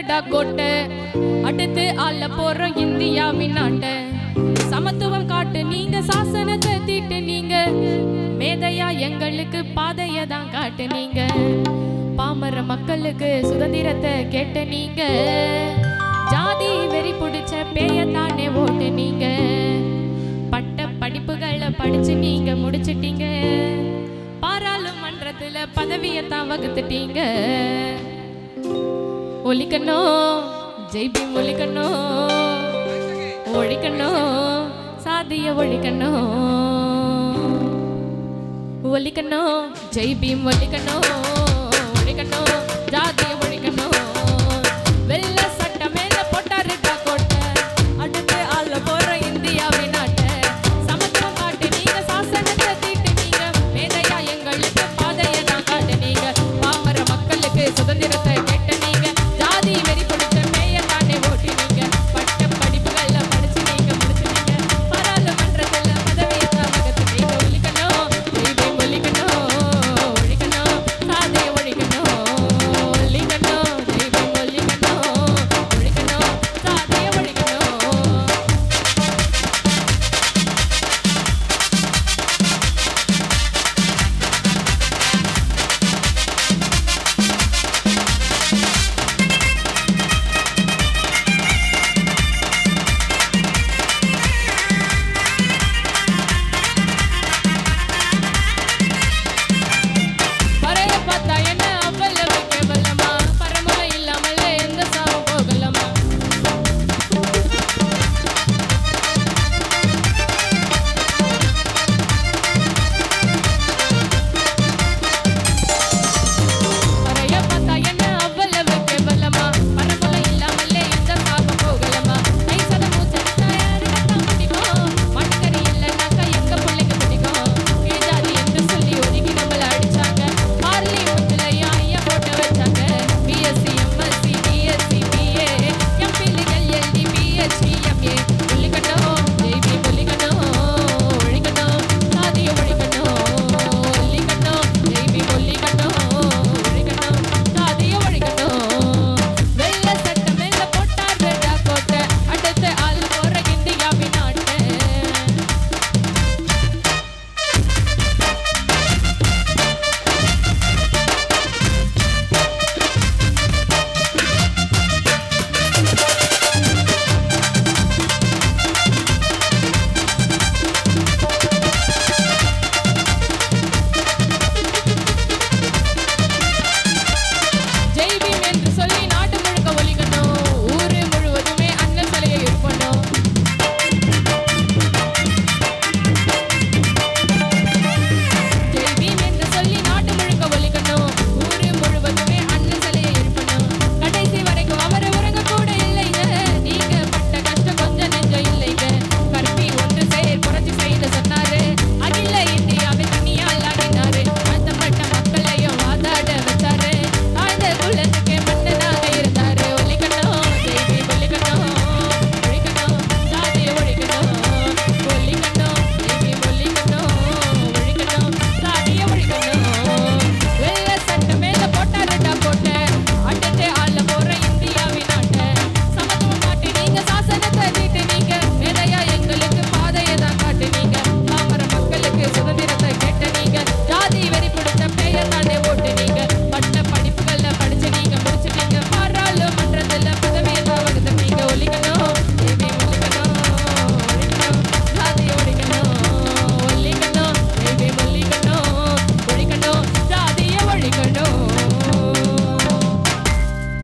போடுங்கடா கோட்டை அடுத்து ஆள போறோம் இந்தியாவின் நாட்டை சமத்துவம் காட்டு நீங்க சாசனத்தை தீட்டு நீங்க மேதையா எங்களுக்கு பாதையை தான் காட்டு நீங்க பாமர மக்களுக்கு சுதந்திரத்தை கேட்ட நீங்க ஜாதி வெறி பிடிச்ச பேயத்தானே ஓட்டு நீங்க பட்ட படிப்புகளை படிச்சு நீங்க முடிச்சிட்டீங்க பாராளுமன்றத்துல பதவியத்தான் வகுத்துட்டீங்க ஒலிக்கணும் ஜெய்பீம் ஒலிக்கணும் ஒழிக்கணும் சாதிய ஒழிக்கணும் ஒலிக்கணும் ஜெய்பீம் ஒலிக்கணும் ஒழிக்கணும்